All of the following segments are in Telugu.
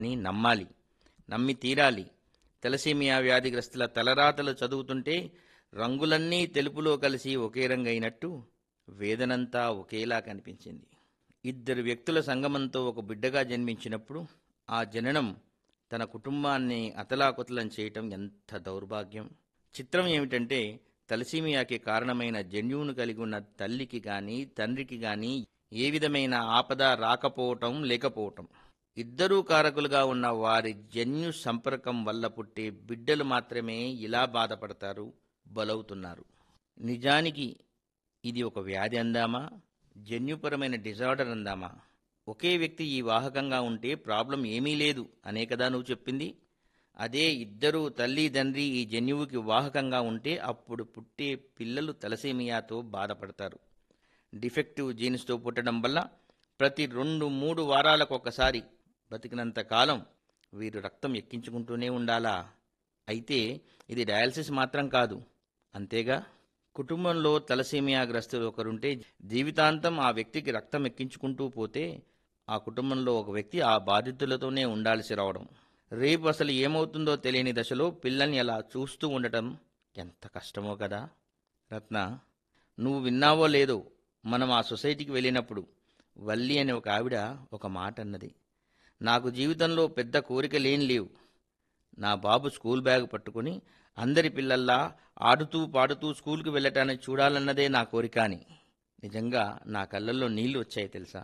ని నమ్మాలి నమ్మి తీరాలి తెలసీమియా వ్యాధిగ్రస్తుల తలరాతలు చదువుతుంటే రంగులన్నీ తెలుపులో కలిసి ఒకే రంగైనట్టు వేదనంతా ఒకేలా కనిపించింది ఇద్దరు వ్యక్తుల సంగమంతో ఒక బిడ్డగా జన్మించినప్పుడు ఆ జననం తన కుటుంబాన్ని అతలాకుతలం చేయటం ఎంత దౌర్భాగ్యం చిత్రం ఏమిటంటే తలసీమియాకి కారణమైన జన్యువును కలిగి ఉన్న తల్లికి గాని తండ్రికి గాని ఏ విధమైన ఆపద రాకపోవటం లేకపోవటం ఇద్దరూ కారకులుగా ఉన్న వారి జన్యు సంపర్కం వల్ల పుట్టే బిడ్డలు మాత్రమే ఇలా బాధపడతారు బలవుతున్నారు నిజానికి ఇది ఒక వ్యాధి అందామా జన్యుపరమైన డిజార్డర్ అందామా ఒకే వ్యక్తి ఈ వాహకంగా ఉంటే ప్రాబ్లం ఏమీ లేదు అనే కదా నువ్వు చెప్పింది అదే ఇద్దరు తల్లి తండ్రి ఈ జన్యువుకి వాహకంగా ఉంటే అప్పుడు పుట్టే పిల్లలు తలసేమియాతో బాధపడతారు డిఫెక్టివ్ జీన్స్తో పుట్టడం వల్ల ప్రతి రెండు మూడు వారాలకు ఒకసారి బతికినంత కాలం వీరు రక్తం ఎక్కించుకుంటూనే ఉండాలా అయితే ఇది డయాలసిస్ మాత్రం కాదు అంతేగా కుటుంబంలో తలసీమియా గ్రస్తులు ఒకరుంటే జీవితాంతం ఆ వ్యక్తికి రక్తం ఎక్కించుకుంటూ పోతే ఆ కుటుంబంలో ఒక వ్యక్తి ఆ బాధితులతోనే ఉండాల్సి రావడం రేపు అసలు ఏమవుతుందో తెలియని దశలో పిల్లల్ని అలా చూస్తూ ఉండటం ఎంత కష్టమో కదా రత్న నువ్వు విన్నావో లేదో మనం ఆ సొసైటీకి వెళ్ళినప్పుడు వల్లి అనే ఒక ఆవిడ ఒక మాట అన్నది నాకు జీవితంలో పెద్ద కోరిక లేని లేవు నా బాబు స్కూల్ బ్యాగ్ పట్టుకుని అందరి పిల్లల్లా ఆడుతూ పాడుతూ స్కూల్కి వెళ్ళటానికి చూడాలన్నదే నా కోరిక అని నిజంగా నా కళ్ళల్లో నీళ్లు వచ్చాయి తెలుసా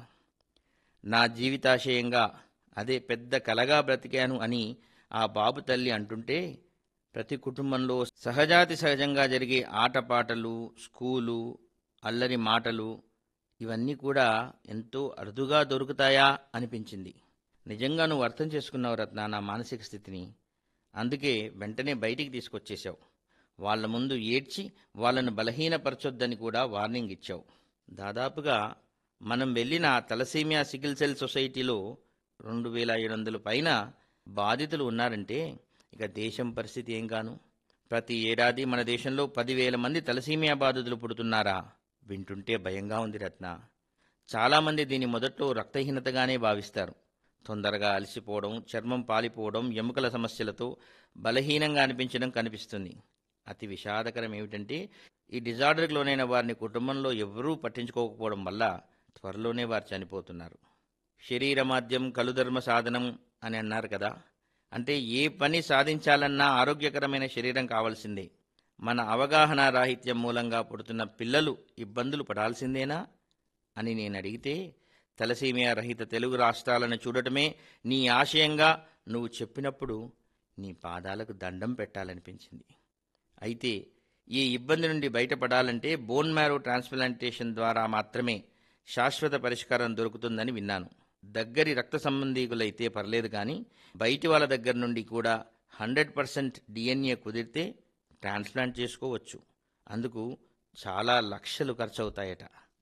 నా జీవితాశయంగా అదే పెద్ద కలగా బ్రతికాను అని ఆ బాబు తల్లి అంటుంటే ప్రతి కుటుంబంలో సహజాతి సహజంగా జరిగే ఆటపాటలు స్కూలు అల్లరి మాటలు ఇవన్నీ కూడా ఎంతో అరుదుగా దొరుకుతాయా అనిపించింది నిజంగా నువ్వు అర్థం చేసుకున్నావు రత్న నా మానసిక స్థితిని అందుకే వెంటనే బయటికి తీసుకొచ్చేశావు వాళ్ళ ముందు ఏడ్చి వాళ్ళను బలహీనపరచొద్దని కూడా వార్నింగ్ ఇచ్చావు దాదాపుగా మనం వెళ్ళిన తలసీమియా సికిల్ సెల్ సొసైటీలో రెండు వేల ఏడు వందల పైన బాధితులు ఉన్నారంటే ఇక దేశం పరిస్థితి ఏం కాను ప్రతి ఏడాది మన దేశంలో పదివేల మంది తలసీమియా బాధితులు పుడుతున్నారా వింటుంటే భయంగా ఉంది రత్న చాలామంది దీని మొదట్లో రక్తహీనతగానే భావిస్తారు తొందరగా అలసిపోవడం చర్మం పాలిపోవడం ఎముకల సమస్యలతో బలహీనంగా అనిపించడం కనిపిస్తుంది అతి విషాదకరం ఏమిటంటే ఈ డిజార్డర్కి లోనైన వారిని కుటుంబంలో ఎవరూ పట్టించుకోకపోవడం వల్ల త్వరలోనే వారు చనిపోతున్నారు శరీరమాద్యం కలుధర్మ సాధనం అని అన్నారు కదా అంటే ఏ పని సాధించాలన్నా ఆరోగ్యకరమైన శరీరం కావాల్సిందే మన అవగాహన రాహిత్యం మూలంగా పుడుతున్న పిల్లలు ఇబ్బందులు పడాల్సిందేనా అని నేను అడిగితే తలసీమియా రహిత తెలుగు రాష్ట్రాలను చూడటమే నీ ఆశయంగా నువ్వు చెప్పినప్పుడు నీ పాదాలకు దండం పెట్టాలనిపించింది అయితే ఈ ఇబ్బంది నుండి బయటపడాలంటే బోన్ మ్యారో ట్రాన్స్ప్లాంటేషన్ ద్వారా మాత్రమే శాశ్వత పరిష్కారం దొరుకుతుందని విన్నాను దగ్గరి రక్త సంబంధీకులైతే పర్లేదు కానీ బయటి వాళ్ళ దగ్గర నుండి కూడా హండ్రెడ్ పర్సెంట్ డిఎన్ఏ కుదిరితే ట్రాన్స్ప్లాంట్ చేసుకోవచ్చు అందుకు చాలా లక్షలు ఖర్చవుతాయట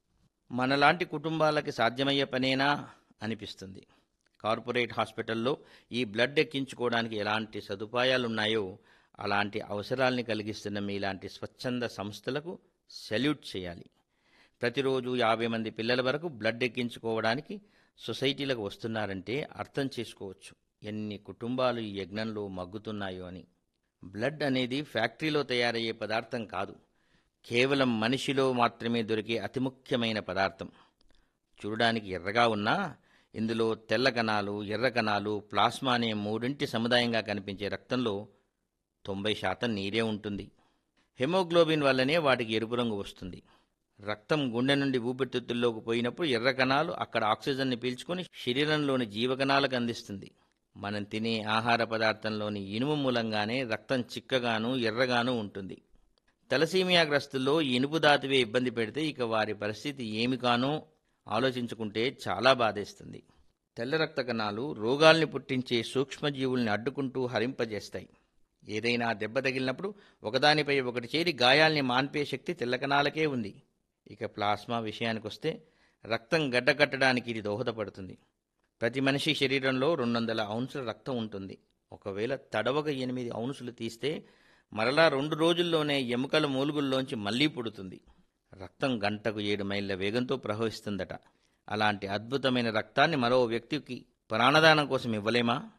మనలాంటి కుటుంబాలకి సాధ్యమయ్యే పనేనా అనిపిస్తుంది కార్పొరేట్ హాస్పిటల్లో ఈ బ్లడ్ ఎక్కించుకోవడానికి ఎలాంటి సదుపాయాలున్నాయో అలాంటి అవసరాల్ని కలిగిస్తున్న మీలాంటి స్వచ్ఛంద సంస్థలకు సెల్యూట్ చేయాలి ప్రతిరోజు యాభై మంది పిల్లల వరకు బ్లడ్ ఎక్కించుకోవడానికి సొసైటీలకు వస్తున్నారంటే అర్థం చేసుకోవచ్చు ఎన్ని కుటుంబాలు ఈ యజ్ఞంలో మగ్గుతున్నాయో అని బ్లడ్ అనేది ఫ్యాక్టరీలో తయారయ్యే పదార్థం కాదు కేవలం మనిషిలో మాత్రమే దొరికే అతి ముఖ్యమైన పదార్థం చూడడానికి ఎర్రగా ఉన్నా ఇందులో తెల్ల కణాలు ఎర్ర కణాలు ప్లాస్మా అనే మూడింటి సముదాయంగా కనిపించే రక్తంలో తొంభై శాతం నీరే ఉంటుంది హెమోగ్లోబిన్ వల్లనే వాటికి ఎరుపు రంగు వస్తుంది రక్తం గుండె నుండి ఊపిరితిత్తుల్లోకి పోయినప్పుడు ఎర్ర కణాలు అక్కడ ఆక్సిజన్ని పీల్చుకొని శరీరంలోని జీవకణాలకు అందిస్తుంది మనం తినే ఆహార పదార్థంలోని ఇనుము మూలంగానే రక్తం చిక్కగాను ఎర్రగాను ఉంటుంది తలసీమియాగ్రస్తుల్లో ఇనుపు దాతివే ఇబ్బంది పెడితే ఇక వారి పరిస్థితి ఏమి కానో ఆలోచించుకుంటే చాలా బాధేస్తుంది తెల్ల రక్త కణాలు రోగాల్ని పుట్టించే సూక్ష్మజీవుల్ని అడ్డుకుంటూ హరింపజేస్తాయి ఏదైనా దెబ్బ తగిలినప్పుడు ఒకదానిపై ఒకటి చేరి గాయాల్ని మాన్పే శక్తి తెల్ల కణాలకే ఉంది ఇక ప్లాస్మా విషయానికొస్తే రక్తం గడ్డకట్టడానికి ఇది దోహదపడుతుంది ప్రతి మనిషి శరీరంలో రెండు వందల ఔన్సుల రక్తం ఉంటుంది ఒకవేళ తడవక ఎనిమిది ఔన్సులు తీస్తే మరలా రెండు రోజుల్లోనే ఎముకల మూలుగుల్లోంచి మళ్ళీ పుడుతుంది రక్తం గంటకు ఏడు మైళ్ళ వేగంతో ప్రవహిస్తుందట అలాంటి అద్భుతమైన రక్తాన్ని మరో వ్యక్తికి ప్రాణదానం కోసం ఇవ్వలేమా